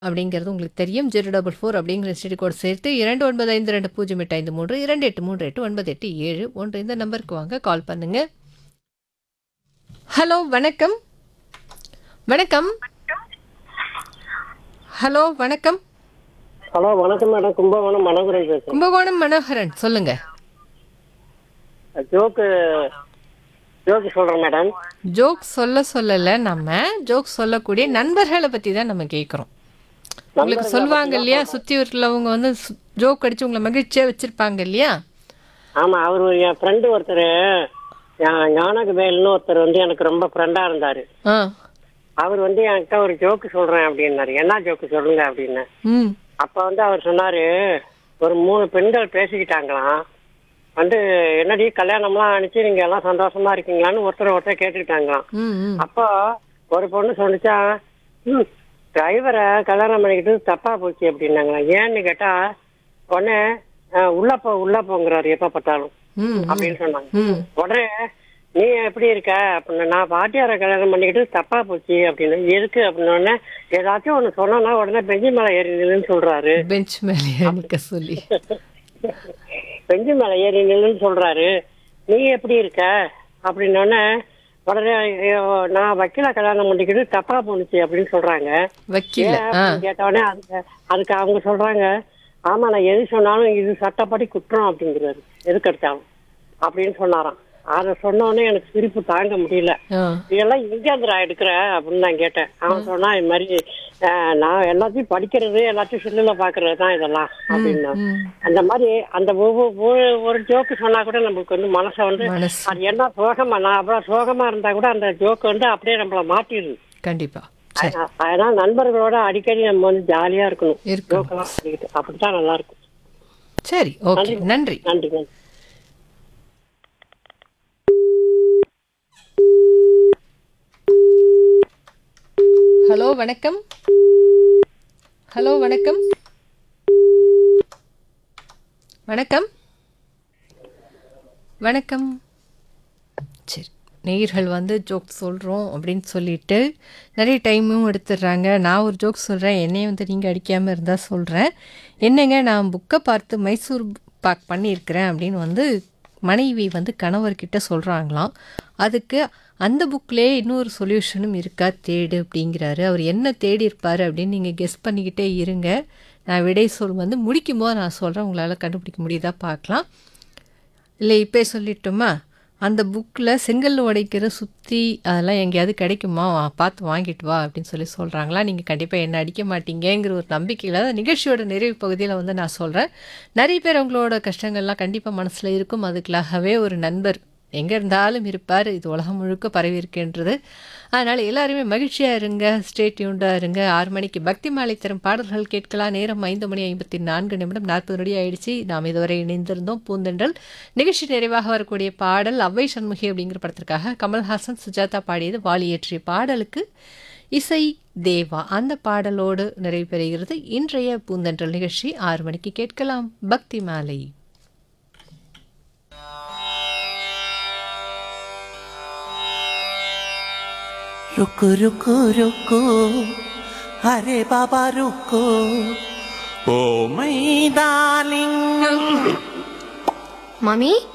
அப்படிங்கிறது உங்களுக்கு தெரியும் ஜீரோ டபுள் ஃபோர் அப்படிங்கிற ஸ்டேடி கோட் சேர்த்து இரண்டு ஒன்பது ஐந்து ரெண்டு பூஜ்ஜியம் எட்டு ஐந்து மூன்று இரண்டு எட்டு மூன்று எட்டு ஒன்பது எட்டு ஏழு ஒன்று இந்த நம்பருக்கு வாங்க கால் பண்ணுங்க ஹலோ வணக்கம் வணக்கம் ஹலோ வணக்கம் ஹலோ வணக்கம் மேடம் கும்பகோணம் மனோகரன் பேசுறேன் கும்பகோணம் மனோகரன் சொல்லுங்க ஜோக்கு ஜோக்கு சொல்றேன் மேடம் ஜோக் சொல்ல சொல்லல நம்ம ஜோக் சொல்லக்கூடிய நண்பர்களை பத்தி தான் நம்ம கேட்குறோம் உங்களுக்கு சொல்லுவாங்க இல்லையா சுத்தி உள்ளவங்க வந்து ஜோக் அடிச்சு உங்களை மகிழ்ச்சியா வச்சிருப்பாங்க இல்லையா ஆமா அவர் ஒரு என் ஃப்ரெண்டு ஒருத்தர் ஞானகவேல்னு ஒருத்தர் வந்து எனக்கு ரொம்ப ஃப்ரெண்டா இருந்தாரு ஆ அவர் வந்து என்கிட்ட ஒரு ஜோக்கு சொல்றேன் அப்படின்னாரு என்ன ஜோக்கு சொல்லுங்க அப்படின்னு ம் அப்ப வந்து அவர் சொன்னாரு ஒரு மூணு பெண்கள் பேசிக்கிட்டாங்களாம் வந்து என்னடி கல்யாணம்லாம் அனுப்பிச்சு நீங்க எல்லாம் சந்தோஷமா இருக்கீங்களான்னு ஒருத்தர் ஒருத்தர் கேட்டுக்கிட்டாங்களாம் ம் ம் அப்போ ஒரு பொண்ணு சொன்னிச்சா ம் டிரைவரை கல்யாணம் பண்ணிக்கிட்டு தப்பா போச்சு அப்படின்னாங்க ஏன்னு கேட்டா உடனே "அஹ், உள்ள போ உள்ள போங்கிறாரு எப்ப பார்த்தாலும் ம் அப்படின்னு சொன்னாங்க ம் உடனே நீ எப்படி இருக்க அப்படின்னு நான் பாட்டியாரை கல்யாணம் பண்ணிக்கிட்டு தப்பா போச்சு அப்படின்னு எதுக்கு அப்படின்னு உடனே ஏதாச்சும் ஒண்ணு சொன்னா உடனே பெஞ்சு மேல ஏறி நில்லுன்னு சொல்றாரு பெஞ்ச் மேலே நிக்க சொல்லி பெஞ்சு மேல ஏறி நில்லுன்னு சொல்றாரு நீ எப்படி இருக்க அப்படின்னு உடனே உடனே ஐயோ, நான் வக்கீல கல்யாணம் பண்ணிக்கிட்டு தப்பா போணுச்சு அப்படின்னு சொல்றாங்க வக்கீல ஏன் ஆ அப்படின்னு கேட்ட உடனே அதுக்கு அதுக்கு அவங்க சொல்றாங்க ஆமா நான் எது சொன்னாலும் இது சட்டப்படி குற்றம் அப்படிங்கிறாரு எதுக்கு எடுத்தாலும் அப்படின்னு சொன்னாராம் அதை சொன்ன உடனே எனக்கு சிரிப்பு தாங்க முடியல ஆ இதெல்லாம் எங்கேந்திரா எடுக்கிற அப்படின்னு நான் கேட்டேன் அவன் சொன்னா இது மாதிரி "அஹ், நான் எல்லாத்தையும் படிக்கிறது எல்லாத்தையும் செல்லுல பாக்குறது தான் இதெல்லாம் அப்படின்னா ம் அந்த மாதிரி அந்த ஒவ்வொரு ஒரு- ஒரு ஜோக்கு சொன்னா கூட நமக்கு வந்து மனசை வந்து மனசு அது என்ன சோகமா நான் அவ்வளவு சோகமா இருந்தா கூட அந்த ஜோக்கு வந்து அப்படியே நம்மள மாட்டிடுது கண்டிப்பா சரி அ- அதனால நண்பர்களோட அடிக்கடி நம்ம வந்து ஜாலியா இருக்கணும் இருக்கணும் ஜோக்கெல்லாம் சொல்லிக்கிட்டு அப்படித்தான் நல்லா இருக்கும் சரி ஓகே நன்றி நன்றி நன்றி ஹலோ வணக்கம் ஹலோ வணக்கம் வணக்கம் வணக்கம் சரி நேயர்கள் வந்து ஜோக் சொல்கிறோம் அப்படின்னு சொல்லிட்டு நிறைய டைமும் எடுத்துடுறாங்க நான் ஒரு ஜோக் சொல்கிறேன் என்னையும் வந்து நீங்கள் அடிக்காமல் இருந்தால் சொல்கிறேன் என்னங்க நான் புக்கை பார்த்து மைசூர் பாக் பண்ணியிருக்கிறேன் அப்படின்னு வந்து மனைவி வந்து கணவர்கிட்ட சொல்கிறாங்களாம் அதுக்கு அந்த புக்லேயே இன்னொரு சொல்யூஷனும் இருக்கா தேடு அப்படிங்கிறாரு அவர் என்ன தேடி இருப்பார் அப்படின்னு நீங்கள் கெஸ் பண்ணிக்கிட்டே இருங்க நான் விடை சொல் வந்து முடிக்கும் போது நான் சொல்கிறேன் உங்களால் கண்டுபிடிக்க முடியுதா பார்க்கலாம் இல்லை இப்போ சொல்லட்டுமா அந்த புக்கில் செங்கல் உடைக்கிற சுற்றி அதெல்லாம் எங்கேயாவது கிடைக்குமா வா, பார்த்து வாங்கிட்டு வா அப்படின்னு சொல்லி சொல்கிறாங்களா நீங்கள் கண்டிப்பாக என்ன அடிக்க மாட்டீங்கங்கிற ஒரு நம்பிக்கையில் தான் நிகழ்ச்சியோட நிறைவு பகுதியில் வந்து நான் சொல்கிறேன் நிறைய பேர் அவங்களோட கஷ்டங்கள்லாம் கண்டிப்பாக மனசில் இருக்கும் அதுக்காகவே ஒரு நண்பர் எங்கே இருந்தாலும் இருப்பார் இது உலகம் முழுக்க பரவி இருக்கின்றது அதனால் எல்லாருமே மகிழ்ச்சியாக இருங்க ஸ்டேட்யூண்டாக இருங்க ஆறு மணிக்கு பக்தி மாலை தரும் பாடல்கள் கேட்கலாம் நேரம் ஐந்து மணி ஐம்பத்தி நான்கு நிமிடம் நாற்பது நொடி ஆயிடுச்சு நாம் இதுவரை இணைந்திருந்தோம் பூந்தென்றல் நிகழ்ச்சி நிறைவாக வரக்கூடிய பாடல் அவ்வை சண்முகி அப்படிங்கிற படத்திற்காக கமல்ஹாசன் சுஜாதா பாடியது வாலி இயற்றிய பாடலுக்கு இசை தேவா அந்த பாடலோடு நிறைவு பெறுகிறது இன்றைய பூந்தென்றல் நிகழ்ச்சி ஆறு மணிக்கு கேட்கலாம் பக்தி மாலை रुको रुको रुको अरे बाबा रुको ओ मई डार्लिंग மம்மி